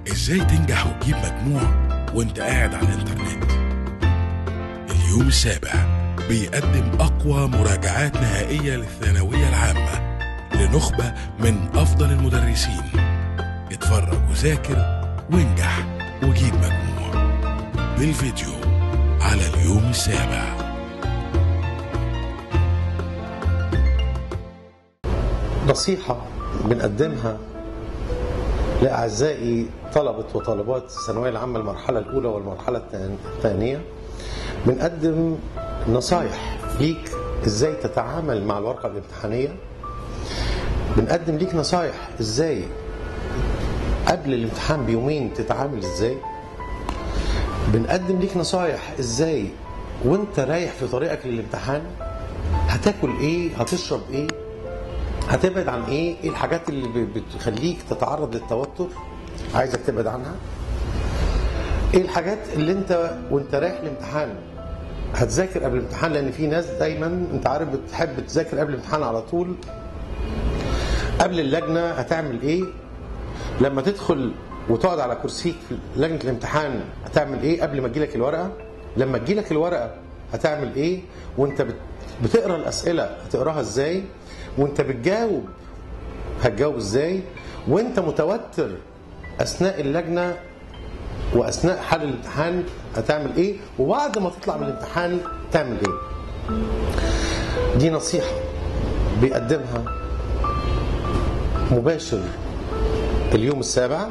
ازاي تنجح وتجيب مجموع وانت قاعد على الانترنت اليوم السابع بيقدم اقوى مراجعات نهائية للثانوية العامة لنخبة من افضل المدرسين اتفرج وذاكر وانجح وجيب مجموع بالفيديو على اليوم السابع نصيحة بنقدمها لأعزائي طلبة وطالبات الثانوية العامة المرحلة الأولى والمرحلة الثانية بنقدم نصايح ليك ازاي تتعامل مع الورقة الامتحانية بنقدم ليك نصايح ازاي قبل الامتحان بيومين تتعامل ازاي بنقدم ليك نصايح ازاي وانت رايح في طريقك للامتحان هتاكل ايه هتشرب ايه هتبعد عن ايه ايه الحاجات اللي بتخليك تتعرض للتوتر عايزك تبعد عنها ايه الحاجات اللي انت وانت رايح الامتحان هتذاكر قبل الامتحان لان في ناس دايما انت عارف بتحب تذاكر قبل الامتحان على طول قبل اللجنه هتعمل ايه لما تدخل وتقعد على كرسيك في لجنه الامتحان هتعمل ايه قبل ما تجيلك الورقه لما تجيلك الورقه هتعمل ايه وانت بتقرا الاسئله هتقراها ازاي وانت بتجاوب هتجاوب ازاي وانت متوتر اثناء اللجنه واثناء حل الامتحان هتعمل ايه وبعد ما تطلع من الامتحان تعمل ايه دي نصيحه بيقدمها مباشر اليوم السابع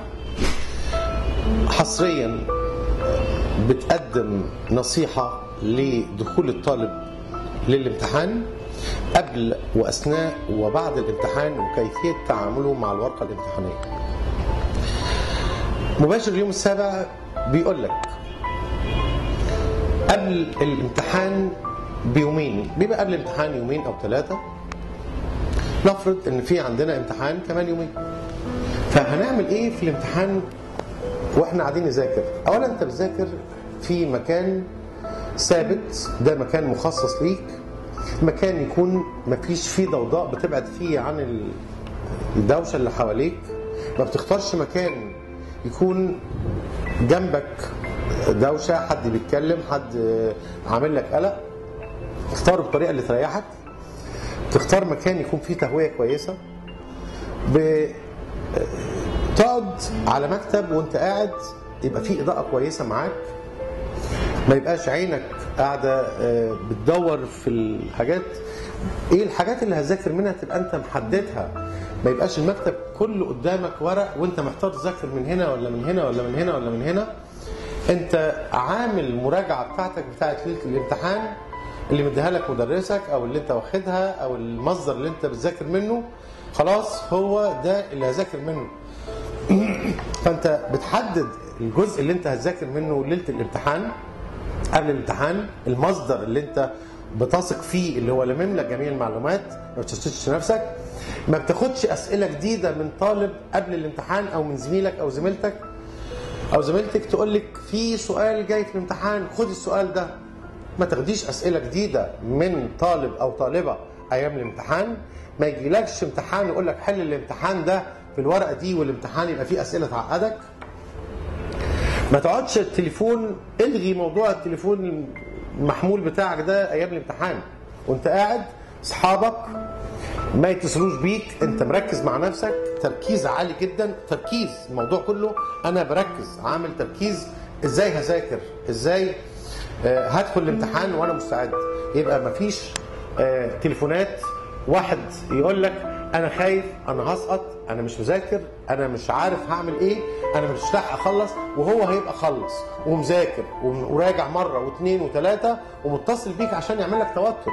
حصريا بتقدم نصيحه لدخول الطالب للامتحان قبل واثناء وبعد الامتحان وكيفيه تعامله مع الورقه الامتحانيه. مباشر اليوم السابع بيقول لك قبل الامتحان بيومين بيبقى قبل الامتحان يومين او ثلاثه نفرض ان في عندنا امتحان كمان يومين فهنعمل ايه في الامتحان واحنا قاعدين نذاكر اولا انت بتذاكر في مكان ثابت ده مكان مخصص ليك مكان يكون ما فيش فيه ضوضاء بتبعد فيه عن الدوشه اللي حواليك ما بتختارش مكان يكون جنبك دوشه حد بيتكلم حد عامل لك قلق تختار بالطريقه اللي تريحك تختار مكان يكون فيه تهويه كويسه تقعد على مكتب وانت قاعد يبقى فيه اضاءه كويسه معاك ما يبقاش عينك قاعده بتدور في الحاجات ايه الحاجات اللي هتذاكر منها تبقى انت محددها ما يبقاش المكتب كله قدامك ورق وانت محتار تذاكر من هنا ولا من هنا ولا من هنا ولا من هنا انت عامل المراجعه بتاعتك بتاعت ليله الامتحان اللي مديها لك مدرسك او اللي انت واخدها او المصدر اللي انت بتذاكر منه خلاص هو ده اللي هذاكر منه فانت بتحدد الجزء اللي انت هتذاكر منه ليله الامتحان قبل الامتحان المصدر اللي انت بتثق فيه اللي هو لمم لك جميع المعلومات ما بتشتتش نفسك ما بتاخدش اسئله جديده من طالب قبل الامتحان او من زميلك او زميلتك او زميلتك تقول لك في سؤال جاي في الامتحان خد السؤال ده ما تاخديش اسئله جديده من طالب او طالبه ايام الامتحان ما يجيلكش امتحان يقول لك حل الامتحان ده في الورقه دي والامتحان يبقى فيه اسئله تعقدك ما تقعدش التليفون الغي موضوع التليفون المحمول بتاعك ده ايام الامتحان وانت قاعد اصحابك ما يتصلوش بيك انت مركز مع نفسك تركيز عالي جدا تركيز الموضوع كله انا بركز عامل تركيز ازاي هذاكر ازاي آه هدخل الامتحان وانا مستعد يبقى مفيش آه تليفونات واحد يقول لك انا خايف انا هسقط انا مش مذاكر انا مش عارف هعمل ايه انا مش لاحق اخلص وهو هيبقى خلص ومذاكر وراجع مره واثنين وثلاثه ومتصل بيك عشان يعمل لك توتر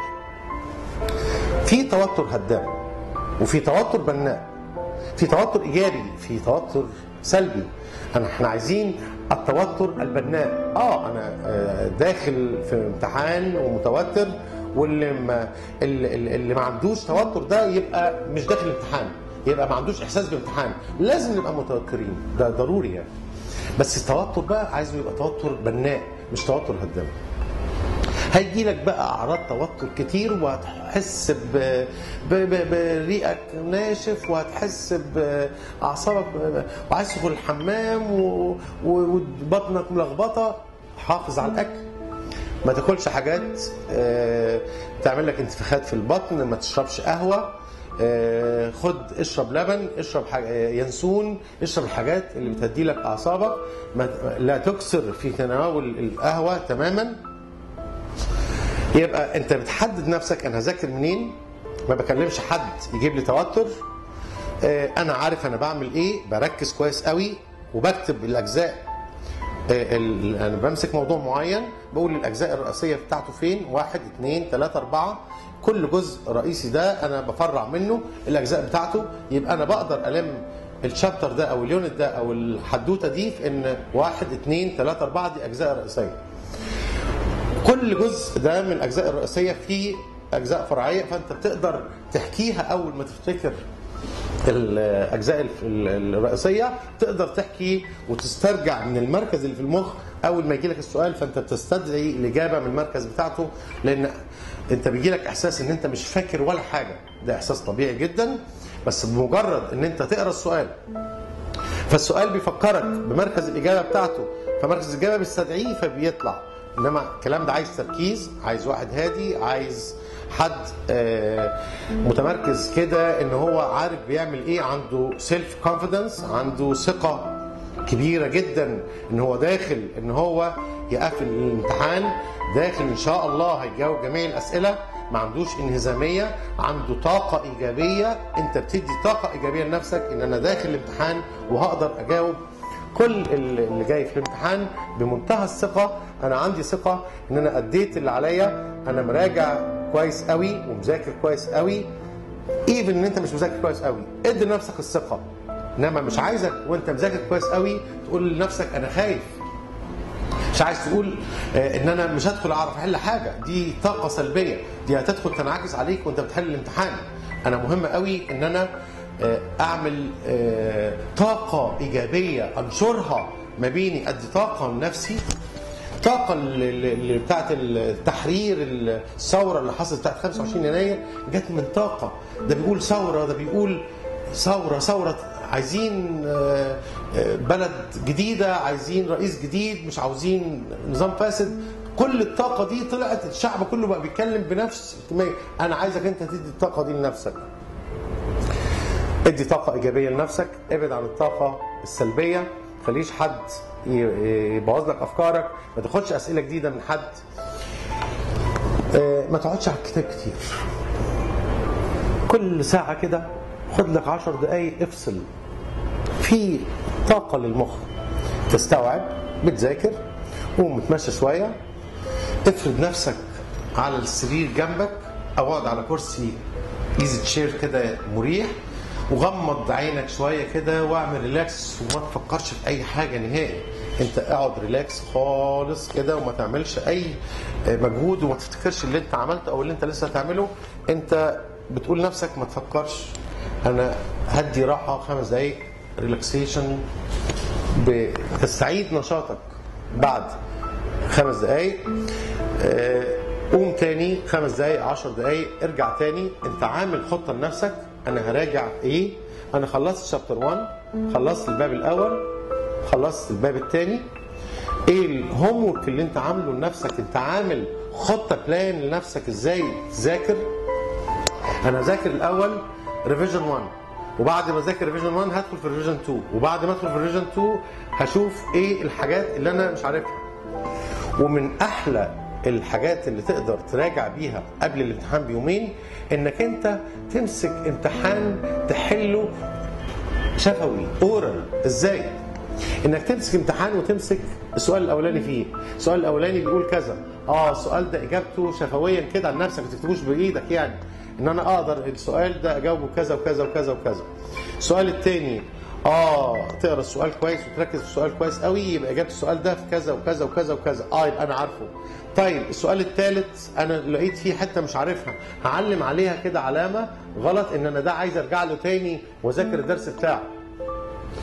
في توتر هدام وفي توتر بناء في توتر ايجابي في توتر سلبي انا احنا عايزين التوتر البناء اه انا داخل في امتحان ومتوتر واللي ما اللي, اللي ما عندوش توتر ده يبقى مش داخل الامتحان يبقى ما عندوش احساس بالامتحان لازم نبقى متوترين ده ضروري يعني بس التوتر بقى عايزه يبقى توتر بناء مش توتر هدام هيجي لك بقى اعراض توتر كتير وهتحس ب- ب- ب- بريقك ناشف وهتحس باعصابك وعايز تدخل الحمام و- و- وبطنك ملخبطه حافظ على الاكل ما تاكلش حاجات آه، تعمل لك انتفاخات في البطن ما تشربش قهوه آه، خد اشرب لبن اشرب حاجة آه، ينسون اشرب الحاجات اللي بتهدي لك اعصابك ما لا تكسر في تناول القهوه تماما يبقى انت بتحدد نفسك انا هذاكر منين ما بكلمش حد يجيب لي توتر آه، انا عارف انا بعمل ايه بركز كويس قوي وبكتب الاجزاء آه، ال- انا بمسك موضوع معين بقول الاجزاء الرئيسيه بتاعته فين واحد اثنين ثلاثة اربعة كل جزء رئيسي ده انا بفرع منه الاجزاء بتاعته يبقى انا بقدر الم الشابتر ده او اليونت ده او الحدوته دي في ان واحد اثنين ثلاثة اربعة دي اجزاء رئيسيه كل جزء ده من الاجزاء الرئيسيه فيه اجزاء فرعيه فانت بتقدر تحكيها اول ما تفتكر الاجزاء الف- ال- الرئيسيه تقدر تحكي وتسترجع من المركز اللي في المخ اول ما يجي لك السؤال فانت بتستدعي الاجابه من المركز بتاعته لان انت بيجي لك احساس ان انت مش فاكر ولا حاجه ده احساس طبيعي جدا بس بمجرد ان انت تقرا السؤال فالسؤال بيفكرك بمركز الاجابه بتاعته فمركز الاجابه بيستدعيه فبيطلع انما الكلام ده عايز تركيز عايز واحد هادي عايز حد آه، متمركز كده ان هو عارف بيعمل ايه عنده سيلف كونفيدنس عنده ثقه كبيره جدا ان هو داخل ان هو يقفل الامتحان داخل ان شاء الله هيجاوب جميع الاسئله ما عندوش انهزاميه عنده طاقه ايجابيه انت بتدي طاقه ايجابيه لنفسك ان انا داخل الامتحان وهقدر اجاوب كل اللي جاي في الامتحان بمنتهى الثقه انا عندي ثقه ان انا اديت اللي عليا انا مراجع كويس قوي ومذاكر كويس قوي ايفن ان انت مش مذاكر كويس قوي ادي لنفسك الثقه انما مش عايزك وانت مذاكر كويس قوي تقول لنفسك انا خايف مش عايز تقول آه، ان انا مش هدخل اعرف احل حاجه دي طاقه سلبيه دي هتدخل تنعكس عليك وانت بتحل الامتحان انا مهم قوي ان انا آه، اعمل آه، طاقه ايجابيه انشرها ما بيني ادي طاقه لنفسي الطاقة اللي اللي بتاعت التحرير الثورة اللي حصلت بتاعت 25 يناير جت من طاقة ده بيقول ثورة ده بيقول ثورة ثورة عايزين آه، آه، بلد جديدة عايزين رئيس جديد مش عاوزين نظام فاسد كل الطاقة دي طلعت الشعب كله بقى بيتكلم بنفس الكمية أنا عايزك أنت تدي الطاقة دي لنفسك ادي طاقة إيجابية لنفسك ابعد عن الطاقة السلبية خليش حد ي- يبوظ لك أفكارك ما تاخدش أسئلة جديدة من حد آه، ما تقعدش على الكتاب كتير كل ساعة كده خد لك عشر دقايق افصل في طاقة للمخ تستوعب بتذاكر قوم متمشى شوية افرد نفسك على السرير جنبك او اقعد على كرسي ايزي تشير كده مريح وغمض عينك شويه كده واعمل ريلاكس وما تفكرش في اي حاجه نهائي انت اقعد ريلاكس خالص كده وما تعملش اي مجهود وما تفتكرش اللي انت عملته او اللي انت لسه هتعمله انت بتقول لنفسك ما تفكرش انا هدي راحه خمس دقايق ريلاكسيشن بتستعيد نشاطك بعد خمس دقايق آه، قوم تاني خمس دقايق عشر دقايق ارجع تاني انت عامل خطة لنفسك انا هراجع ايه انا خلصت شابتر 1 خلصت الباب الاول خلصت الباب الثاني ايه الهوم ورك اللي انت عامله لنفسك انت عامل خطة بلان لنفسك ازاي تذاكر انا اذاكر الاول ريفيجن 1 وبعد ما اذاكر ريفيجن 1 هدخل في ريفيجن 2 وبعد ما ادخل في ريفيجن 2 هشوف ايه الحاجات اللي انا مش عارفها ومن احلى الحاجات اللي تقدر تراجع بيها قبل الامتحان بيومين انك انت تمسك امتحان تحله شفوي اورال ازاي انك تمسك امتحان وتمسك السؤال الاولاني فيه السؤال الاولاني بيقول كذا اه السؤال ده اجابته شفويا كده عن نفسك ما تكتبوش بايدك يعني ان انا اقدر السؤال ده اجاوبه كذا وكذا وكذا وكذا السؤال الثاني اه تقرا السؤال كويس وتركز في السؤال كويس قوي يبقى اجابه السؤال ده في كذا وكذا وكذا وكذا اه يبقى انا عارفه طيب السؤال الثالث انا لقيت فيه حته مش عارفها هعلم عليها كده علامه غلط ان انا ده عايز ارجع له تاني واذاكر الدرس بتاعه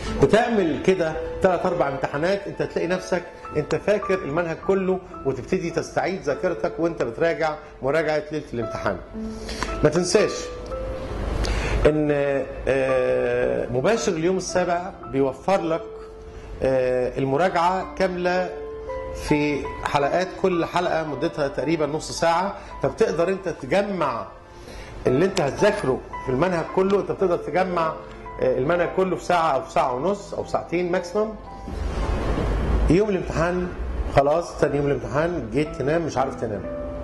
بتعمل كده ثلاث اربع امتحانات انت تلاقي نفسك انت فاكر المنهج كله وتبتدي تستعيد ذاكرتك وانت بتراجع مراجعه ليله الامتحان ما تنساش ان آه، مباشر اليوم السابع بيوفر لك آه، المراجعه كامله في حلقات كل حلقه مدتها تقريبا نص ساعه فبتقدر انت تجمع اللي انت هتذاكره في المنهج كله انت بتقدر تجمع آه، المنهج كله في ساعه او في ساعه ونص او ساعتين ماكسيمم يوم الامتحان خلاص تاني يوم الامتحان جيت تنام مش عارف تنام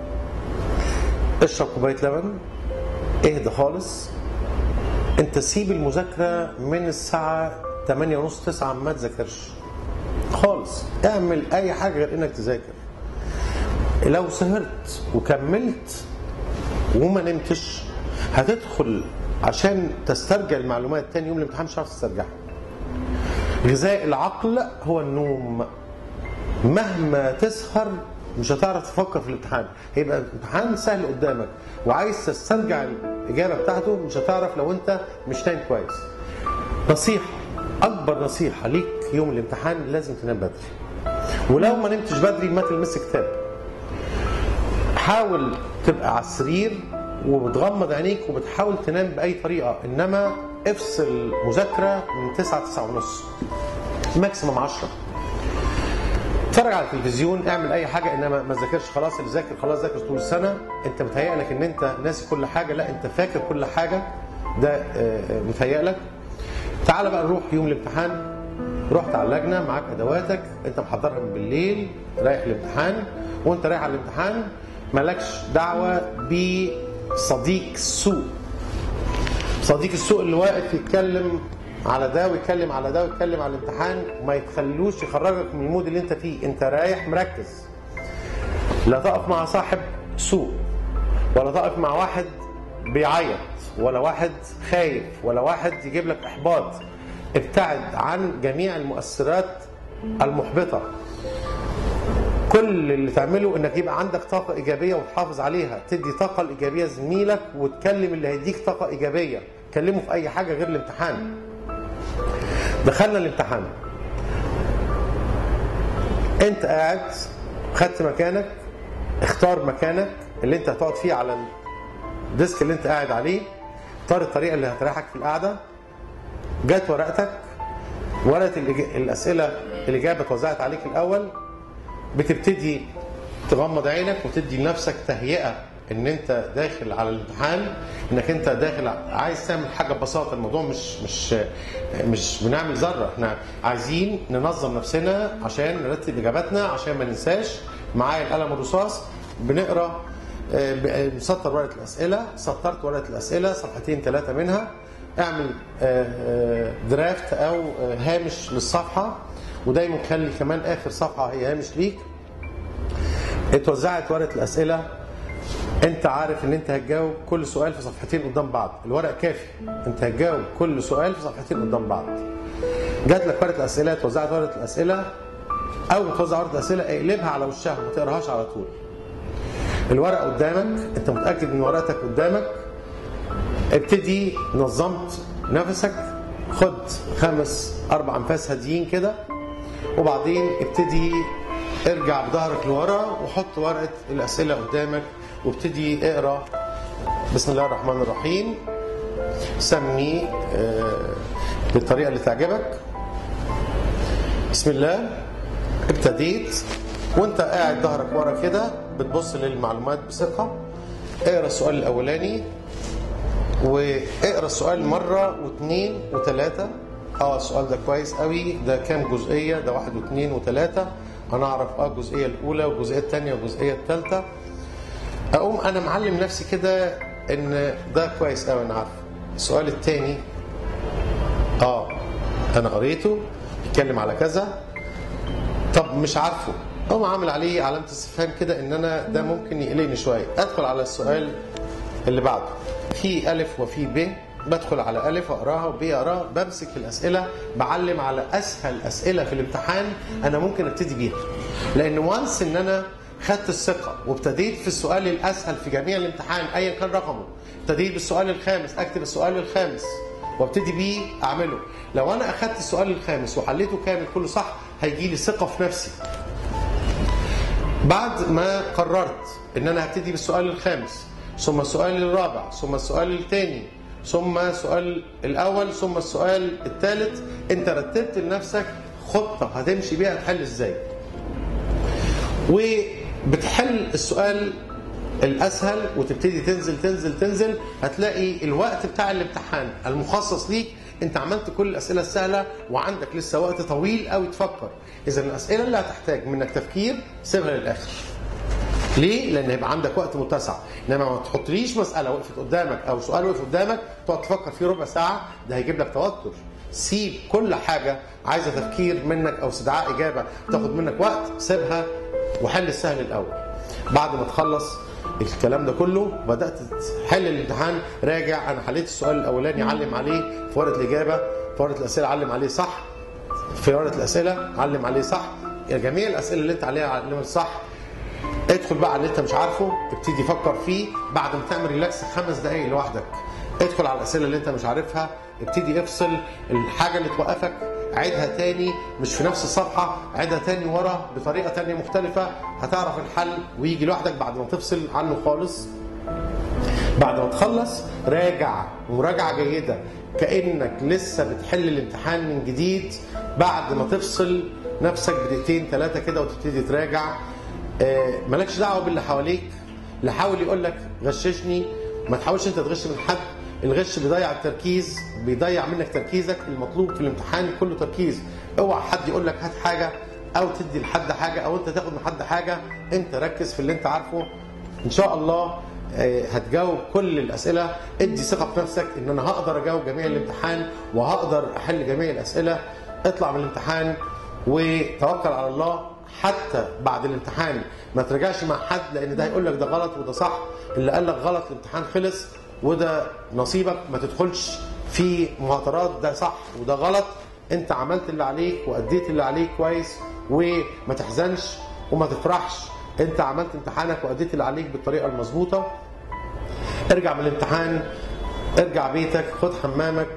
اشرب كوبايه لبن اهدى خالص انت سيب المذاكره من الساعه 8 ونص 9 ما تذاكرش خالص اعمل اي حاجه غير انك تذاكر لو سهرت وكملت وما نمتش هتدخل عشان تسترجع المعلومات تاني يوم الامتحان مش هتعرف تسترجعها غذاء العقل هو النوم مهما تسهر مش هتعرف تفكر في الامتحان هيبقى الامتحان سهل قدامك وعايز تسترجع الاجابه بتاعته مش هتعرف لو انت مش نايم كويس نصيحه اكبر نصيحه ليك يوم الامتحان لازم تنام بدري ولو ما نمتش بدري ما تلمس كتاب حاول تبقى على السرير وبتغمض عينيك وبتحاول تنام باي طريقه انما افصل مذاكره من 9 9 ونص ماكسيموم 10 اتفرج على التلفزيون اعمل اي حاجه انما ما تذاكرش خلاص اللي ذاكر خلاص ذاكر طول السنه انت متهيألك ان انت ناسي كل حاجه لا انت فاكر كل حاجه ده آه، آه، متهيألك تعال بقى نروح يوم الامتحان رحت على اللجنه معاك ادواتك انت محضرها من بالليل رايح الامتحان وانت رايح على الامتحان مالكش دعوه بصديق السوء صديق السوء اللي واقف يتكلم على ده ويتكلم على ده ويتكلم على الامتحان وما يتخلوش يخرجك من المود اللي انت فيه انت رايح مركز لا تقف مع صاحب سوء ولا تقف مع واحد بيعيط ولا واحد خايف ولا واحد يجيب لك احباط ابتعد عن جميع المؤثرات المحبطه كل اللي تعمله انك يبقى عندك طاقه ايجابيه وتحافظ عليها تدي طاقه الايجابيه لزميلك وتكلم اللي هيديك طاقه ايجابيه كلمه في اي حاجه غير الامتحان دخلنا الامتحان انت قاعد خدت مكانك اختار مكانك اللي انت هتقعد فيه على الديسك اللي انت قاعد عليه اختار الطريقه اللي هتريحك في القعده جت ورقتك ورقه الإج- الاسئله الاجابه اتوزعت عليك الاول بتبتدي تغمض عينك وتدي لنفسك تهيئه ان انت داخل على الامتحان انك انت داخل عايز تعمل حاجه ببساطه الموضوع مش مش مش بنعمل ذره احنا عايزين ننظم نفسنا عشان نرتب اجاباتنا عشان ما ننساش معايا القلم الرصاص بنقرا آه، ب- مسطر ورقه الاسئله سطرت ورقه الاسئله صفحتين ثلاثه منها اعمل آه، آه، درافت او آه، هامش للصفحه ودايما خلي كمان اخر صفحه هي هامش ليك اتوزعت ورقه الاسئله انت عارف ان انت هتجاوب كل سؤال في صفحتين قدام بعض الورق كافي انت هتجاوب كل سؤال في صفحتين قدام بعض جات لك ورقه الاسئله اتوزعت ورقه الاسئله اول ما توزع ورقه الاسئله اقلبها على وشها ما تقراهاش على طول الورقه قدامك انت متاكد ان ورقتك قدامك ابتدي نظمت نفسك خد خمس اربع انفاس هاديين كده وبعدين ابتدي ارجع بظهرك لورا وحط ورقه الاسئله قدامك وابتدي اقرا بسم الله الرحمن الرحيم سمي آه، بالطريقه اللي تعجبك بسم الله ابتديت وانت قاعد ظهرك ورا كده بتبص للمعلومات بثقه اقرا السؤال الاولاني واقرا السؤال مره واثنين وثلاثه اه السؤال ده كويس قوي ده كام جزئيه ده واحد واثنين وثلاثه انا اعرف اه الجزئيه الاولى والجزئيه الثانيه والجزئيه الثالثه اقوم انا معلم نفسي كده ان ده كويس قوي انا عارف السؤال الثاني اه انا قريته بيتكلم على كذا طب مش عارفه اقوم عامل عليه علامه استفهام كده ان انا ده ممكن يقلقني شويه ادخل على السؤال اللي بعده في الف وفي ب بدخل على الف اقراها وب اقراها بمسك الاسئله بعلم على اسهل اسئله في الامتحان انا ممكن ابتدي بيها لان وانس ان انا خدت الثقه وابتديت في السؤال الاسهل في جميع الامتحان ايا كان رقمه ابتديت بالسؤال الخامس اكتب السؤال الخامس وابتدي بيه اعمله لو انا اخدت السؤال الخامس وحليته كامل كله صح هيجي لي ثقه في نفسي بعد ما قررت ان انا هبتدي بالسؤال الخامس ثم السؤال الرابع ثم السؤال الثاني ثم السؤال الاول ثم السؤال الثالث انت رتبت لنفسك خطه هتمشي بيها تحل ازاي وبتحل السؤال الاسهل وتبتدي تنزل تنزل تنزل هتلاقي الوقت بتاع الامتحان المخصص ليك انت عملت كل الاسئله السهله وعندك لسه وقت طويل قوي تفكر اذا الاسئله اللي هتحتاج منك تفكير سيبها للاخر ليه؟ لان هيبقى عندك وقت متسع، انما ما تحطليش مساله وقفت قدامك او سؤال وقف قدامك تقعد تفكر فيه ربع ساعه ده هيجيب لك توتر. سيب كل حاجه عايزه تفكير منك او استدعاء اجابه تاخد منك وقت سيبها وحل السهل الاول. بعد ما تخلص الكلام ده كله بدات تحل الامتحان راجع انا حليت السؤال الاولاني علم عليه في ورقه الاجابه في ورقه الاسئله علم عليه صح في ورقه الاسئله علم عليه صح جميع الاسئله اللي انت عليها علمت صح ادخل بقى على اللي انت مش عارفه ابتدي فكر فيه بعد ما تعمل ريلاكس خمس دقايق لوحدك ادخل على الاسئله اللي انت مش عارفها ابتدي افصل الحاجه اللي توقفك عيدها تاني مش في نفس الصفحه عيدها تاني ورا بطريقه تانية مختلفه هتعرف الحل ويجي لوحدك بعد ما تفصل عنه خالص بعد ما تخلص راجع مراجعه جيده كانك لسه بتحل الامتحان من جديد بعد ما تفصل نفسك بدقيقتين ثلاثه كده وتبتدي تراجع آه، مالكش دعوه باللي حواليك اللي حاول يقول لك غششني ما تحاولش انت تغش من حد الغش بيضيع التركيز بيضيع منك تركيزك المطلوب في الامتحان كله تركيز اوعى حد يقول لك هات حاجه او تدي لحد حاجه او انت تاخد من حد حاجه انت ركز في اللي انت عارفه ان شاء الله آه، هتجاوب كل الاسئله ادي ثقه في نفسك ان انا هقدر اجاوب جميع الامتحان وهقدر احل جميع الاسئله اطلع من الامتحان وتوكل على الله حتى بعد الامتحان ما ترجعش مع حد لان ده هيقول لك ده غلط وده صح اللي قال لك غلط الامتحان خلص وده نصيبك ما تدخلش في مهاترات ده صح وده غلط انت عملت اللي عليك واديت اللي عليك كويس وما تحزنش وما تفرحش انت عملت امتحانك واديت اللي عليك بالطريقه المظبوطه ارجع من الامتحان ارجع بيتك خد حمامك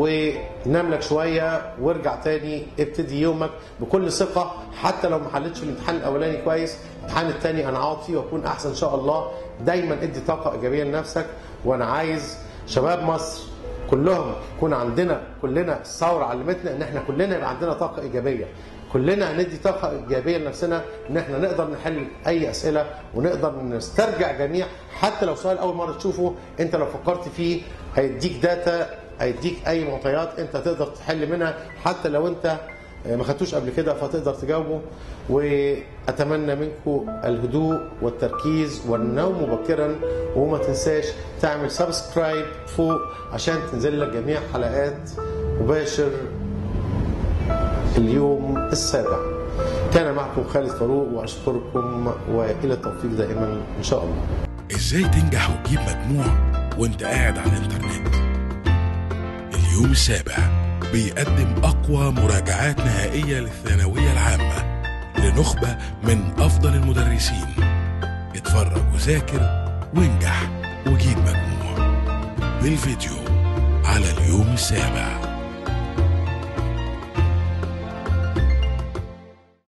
ونام لك شويه وارجع تاني ابتدي يومك بكل ثقه حتى لو ما حلتش الامتحان الاولاني كويس الامتحان التاني انا اقعد فيه واكون احسن ان شاء الله دايما ادي طاقه ايجابيه لنفسك وانا عايز شباب مصر كلهم يكون عندنا كلنا الثوره علمتنا ان احنا كلنا يبقى عندنا طاقه ايجابيه كلنا هندي طاقه ايجابيه لنفسنا ان احنا نقدر نحل اي اسئله ونقدر نسترجع جميع حتى لو سؤال اول مره تشوفه انت لو فكرت فيه هيديك داتا هيديك اي معطيات انت تقدر تحل منها حتى لو انت ما خدتوش قبل كده فتقدر تجاوبه واتمنى منكم الهدوء والتركيز والنوم مبكرا وما تنساش تعمل سبسكرايب فوق عشان تنزل لك جميع حلقات مباشر اليوم السابع كان معكم خالد فاروق واشكركم والى التوفيق دائما ان شاء الله ازاي تنجح وتجيب مجموع وانت قاعد على الانترنت اليوم السابع بيقدم اقوى مراجعات نهائيه للثانويه العامه لنخبه من افضل المدرسين اتفرج وذاكر وانجح وجيب مجموع بالفيديو على اليوم السابع